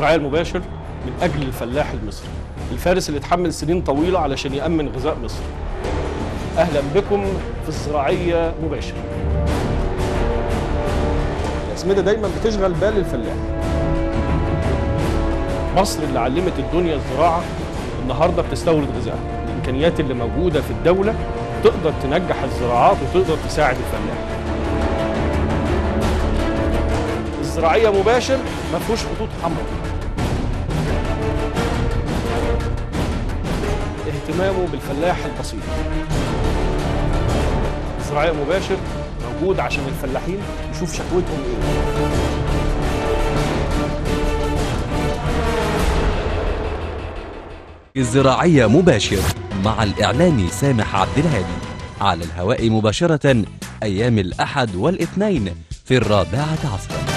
الزراعية المباشر من أجل الفلاح المصري الفارس اللي اتحمل سنين طويلة علشان يأمن غذاء مصر أهلا بكم في الزراعية مباشر الأسمدة دايما بتشغل بال الفلاح مصر اللي علمت الدنيا الزراعة النهاردة بتستورد غذاء الإمكانيات اللي موجودة في الدولة تقدر تنجح الزراعات وتقدر تساعد الفلاح الزراعية مباشر ما فيهوش خطوط حمراء اهتمامه بالفلاح البسيط الزراعية مباشر موجود عشان الفلاحين يشوف شكوتهم ايه الزراعية مباشر مع الإعلامي سامح عبد الهادي على الهواء مباشرة أيام الأحد والاثنين في الرابعة عصرا